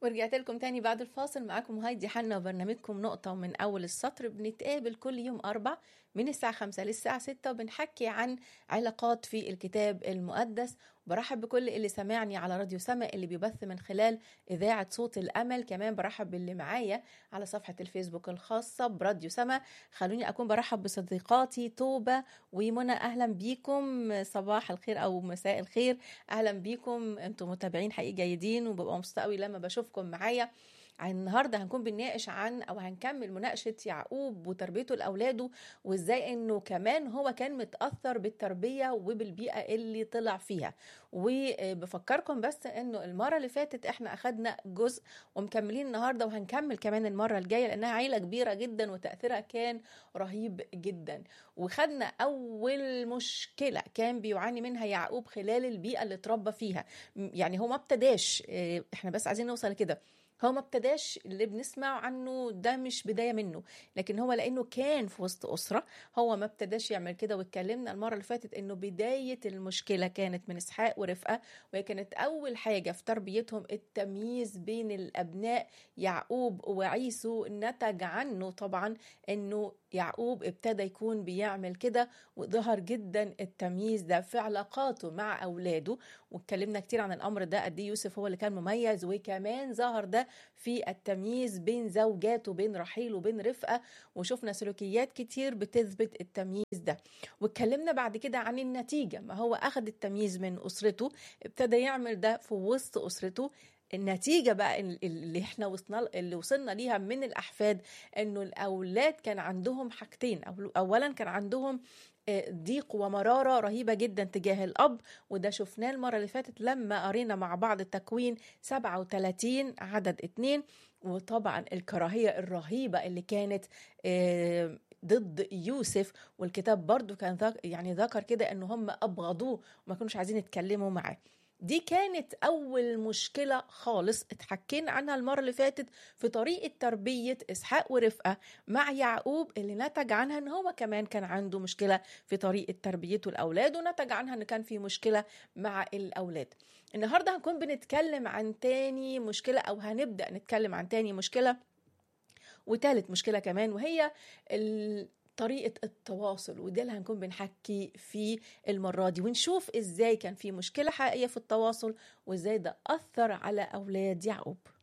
ورجعت لكم تاني بعد الفاصل معاكم هايدي حنا وبرنامجكم نقطة ومن أول السطر بنتقابل كل يوم أربع من الساعة خمسة للساعة ستة وبنحكي عن علاقات في الكتاب المقدس برحب بكل اللي سمعني على راديو سما اللي بيبث من خلال إذاعة صوت الأمل كمان برحب باللي معايا على صفحة الفيسبوك الخاصة براديو سما خلوني أكون برحب بصديقاتي توبة ومنى أهلا بيكم صباح الخير أو مساء الخير أهلا بيكم أنتم متابعين حقيقي جيدين وببقى مبسوطة قوي لما بشوفكم معايا النهارده هنكون بنناقش عن او هنكمل مناقشه يعقوب وتربيته لاولاده وازاي انه كمان هو كان متاثر بالتربيه وبالبيئه اللي طلع فيها وبفكركم بس انه المره اللي فاتت احنا اخدنا جزء ومكملين النهارده وهنكمل كمان المره الجايه لانها عيله كبيره جدا وتاثيرها كان رهيب جدا وخدنا اول مشكله كان بيعاني منها يعقوب خلال البيئه اللي اتربى فيها يعني هو ما ابتداش احنا بس عايزين نوصل كده هو ما ابتداش اللي بنسمع عنه ده مش بدايه منه لكن هو لانه كان في وسط اسره هو ما ابتداش يعمل كده واتكلمنا المره اللي فاتت انه بدايه المشكله كانت من اسحاق ورفقه وهي كانت اول حاجه في تربيتهم التمييز بين الابناء يعقوب وعيسو نتج عنه طبعا انه يعقوب ابتدى يكون بيعمل كده وظهر جدا التمييز ده في علاقاته مع اولاده واتكلمنا كتير عن الامر ده قد يوسف هو اللي كان مميز وكمان ظهر ده في التمييز بين زوجاته بين رحيل وبين رفقه وشفنا سلوكيات كتير بتثبت التمييز ده واتكلمنا بعد كده عن النتيجه ما هو اخذ التمييز من اسرته ابتدى يعمل ده في وسط اسرته النتيجة بقى اللي احنا وصلنا اللي وصلنا ليها من الأحفاد إنه الأولاد كان عندهم حاجتين أولا كان عندهم ضيق ومرارة رهيبة جدا تجاه الأب وده شفناه المرة اللي فاتت لما قرينا مع بعض التكوين 37 عدد اتنين وطبعا الكراهية الرهيبة اللي كانت ضد يوسف والكتاب برضو كان ذك يعني ذكر كده انه هم ابغضوه وما كانوش عايزين يتكلموا معاه دي كانت أول مشكلة خالص اتحكينا عنها المرة اللي فاتت في طريقة تربية إسحاق ورفقة مع يعقوب اللي نتج عنها إن هو كمان كان عنده مشكلة في طريقة تربيته الأولاد ونتج عنها إن كان في مشكلة مع الأولاد النهاردة هنكون بنتكلم عن تاني مشكلة أو هنبدأ نتكلم عن تاني مشكلة وتالت مشكلة كمان وهي ال... طريقة التواصل وده اللي هنكون بنحكي فيه المرة دي ونشوف ازاي كان في مشكلة حقيقية في التواصل وازاي ده أثر على أولاد يعقوب